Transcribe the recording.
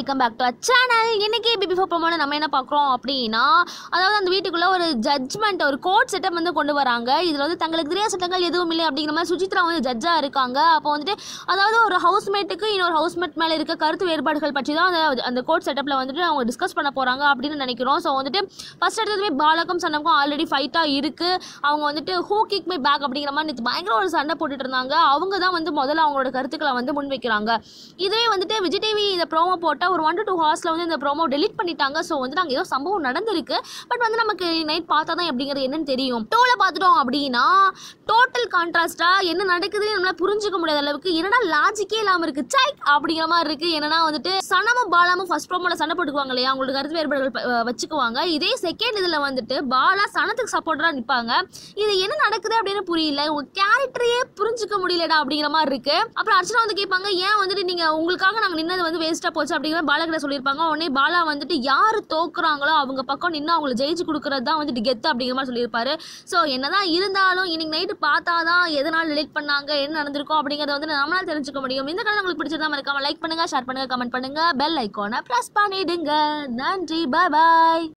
welcome back to channel இன்னைக்கு BB four ப்ரோமோல நம்ம என்ன பார்க்குறோம் அப்படின்னா அதாவது அந்த வீட்டுக்குள்ள ஒரு ஜட்ஜ்மெண்ட் ஒரு கோர்ட் செட்டப் வந்து கொண்டு வராங்க இதில் வந்து தங்களுக்கு தெரியாத சட்டங்கள் எதுவும் இல்லை அப்படிங்கிற மாதிரி சுசித்ரா வந்து ஜட்ஜாக இருக்காங்க அப்போ வந்துட்டு அதாவது ஒரு ஹவுஸ்மேட்டுக்கு இன்னொரு ஹவுஸ்மேட் மேலே இருக்க கருத்து வேறுபாடுகள் பற்றி தான் அந்த அந்த கோர்ட் செட்டப்பில் வந்துட்டு அவங்க டிஸ்கஸ் பண்ண போகிறாங்க அப்படின்னு நினைக்கிறோம் ஸோ வந்துட்டு ஃபர்ஸ்ட் எடுத்ததுமே பாலக்கும் சன்னமுக்கும் ஆல்ரெடி ஃபைட்டாக இருக்குது அவங்க வந்துட்டு ஹூ கிக் மை பேக் அப்படிங்கிற மாதிரி நேற்று பயங்கர ஒரு சண்டை போட்டுட்டு இருந்தாங்க அவங்க தான் வந்து முதல்ல அவங்களோட கருத்துக்களை வந்து முன்வைக்கிறாங்க இதுவே வந்துட்டு விஜய் டிவி இந்த ப்ரோமோ போட்டால் ஒரு ஒன் டு டூ ஹவர்ஸில் வந்து இந்த ப்ரோமோ டெலிட் பண்ணிட்டாங்க ஸோ வந்து நாங்கள் ஏதோ சம்பவம் நடந்திருக்கு பட் வந்து நமக்கு நைட் பார்த்தா தான் எப்படிங்கிறது என்னன்னு தெரியும் டோவில் பார்த்துட்டோம் அப்படின்னா டோட்டல் கான்ட்ராஸ்டாக என்ன நடக்குதுன்னு நம்மளால புரிஞ்சுக்க முடியாத அளவுக்கு என்னடா லாஜிக்கே இல்லாமல் இருக்கு சைக் அப்படிங்கிற மாதிரி இருக்கு என்னன்னா வந்துட்டு சனமும் பாலாமும் ஃபர்ஸ்ட் ப்ரோமோல சண்டை போட்டுக்குவாங்க இல்லையா அவங்களுக்கு கருத்து வேறுபாடுகள் ப- அஹ் வச்சுக்குவாங்க இதே செகண்ட் இதில் வந்துட்டு பாலா சனத்துக்கு சப்போர்ட்டராக நிற்பாங்க இது என்ன நடக்குது அப்படின்னு புரியல உங்க கேரக்டரையே புரிஞ்சுக்க முடியலடா அப்படிங்கிற மாதிரி இருக்கு அப்புறம் அர்ச்சனா வந்து கேட்பாங்க ஏன் வந்துட்டு நீங்க உங்களுக்காக நாங்க நின்னது வந்து வேஸ்டா போச்சு அப்படிங்கிற பாலா கிட்ட சொல்லியிருப்பாங்க உடனே பாலா வந்துட்டு யாரு தோக்குறாங்களோ அவங்க பக்கம் நின்று அவங்களை ஜெயிச்சு கொடுக்கறது தான் வந்துட்டு கெத்து அப்படிங்கிற மாதிரி சொல்லியிருப்பாரு ஸோ என்னதான் இருந்தாலும் இன்னைக்கு நைட்டு பார்த்தா தான் எதனால் delete பண்ணாங்க என்ன நடந்திருக்கும் அப்படிங்கறத வந்து நம்மளால தெரிஞ்சுக்க முடியும் இந்த கதை உங்களுக்கு பிடிச்சிருந்தா மறக்காம லைக் பண்ணுங்க ஷேர் பண்ணுங்க கமெண்ட் பண்ணுங்க பெல் ஐக்கானை ப்ரெஸ் பண்ணிடுங்க நன்றி பாய் பாய்